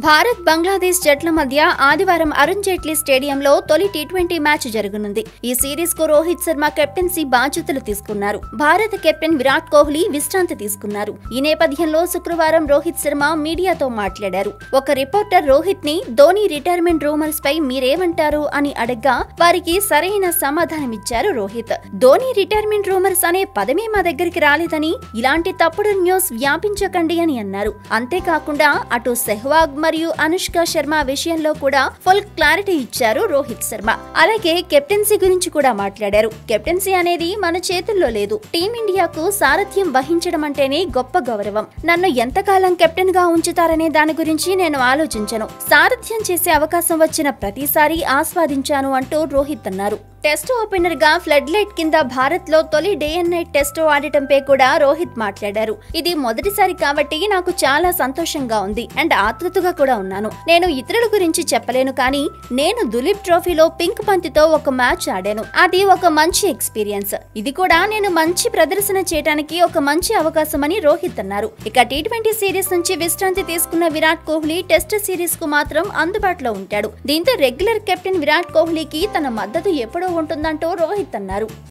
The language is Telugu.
భారత్ బంగ్లాదేశ్ జట్ల మధ్య ఆదివారం అరుణ్ జైట్లీ స్టేడియంలో తొలి టీ ట్వంటీ మ్యాచ్ జరగనుంది ఈ సిరీస్ కు రోహిత్ శర్మ కెప్టెన్సీ బాధ్యతలు తీసుకున్నారు భారత కెప్టెన్ విరాట్ కోహ్లీ విశ్రాంతి తీసుకున్నారు ఈ నేపథ్యంలో శుక్రవారం రోహిత్ శర్మ మీడియాతో మాట్లాడారు ఒక రిపోర్టర్ రోహిత్ ని ధోని రిటైర్మెంట్ రూమర్స్ పై మీరేమంటారు అని అడగ్గా వారికి సరైన సమాధానమిచ్చారు రోహిత్ ధోని రిటైర్మెంట్ రూమర్స్ అనే పదమే మా దగ్గరికి రాలేదని ఇలాంటి తప్పుడు న్యూస్ వ్యాపించకండి అని అన్నారు అంతేకాకుండా అటు సెహ్వాగ్ మరియు అనుష్క శర్మ విషయంలో కూడా ఫుల్ క్లారిటీ ఇచ్చారు రోహిత్ శర్మ అలాగే కెప్టెన్సీ గురించి కూడా మాట్లాడారు కెప్టెన్సీ అనేది మన చేతుల్లో లేదు టీమిండియాకు సారథ్యం వహించడం అంటేనే గొప్ప గౌరవం నన్ను ఎంతకాలం కెప్టెన్ గా ఉంచుతారనే దాని గురించి నేను ఆలోచించను సారథ్యం చేసే అవకాశం వచ్చిన ప్రతిసారి ఆస్వాదించాను అంటూ రోహిత్ అన్నారు టెస్ట్ ఓపెనర్ గా ఫ్లడ్ లైట్ కింద భారత్ లో తొలి డే అండ్ నైట్ టెస్ట్ ఆడటంపై కూడా రోహిత్ మాట్లాడారు ఇది మొదటిసారి కాబట్టి నాకు చాలా సంతోషంగా ఉంది అండ్ ఆతృతగా కూడా ఉన్నాను నేను ఇతరుల గురించి చెప్పలేను కానీ నేను దులీప్ ట్రోఫీలో పింక్ బంతితో ఒక మ్యాచ్ ఆడాను అది ఒక మంచి ఎక్స్పీరియన్స్ ఇది కూడా నేను మంచి ప్రదర్శన చేయడానికి ఒక మంచి అవకాశం అని రోహిత్ అన్నారు ఇక టీ ట్వంటీ సిరీస్ నుంచి విశ్రాంతి తీసుకున్న విరాట్ కోహ్లీ టెస్ట్ సిరీస్ కు మాత్రం అందుబాటులో ఉంటాడు దీంతో రెగ్యులర్ కెప్టెన్ విరాట్ కోహ్లీకి తన మద్దతు ఎప్పుడూ ఉంటుందంటూ రోహిత్ అన్నారు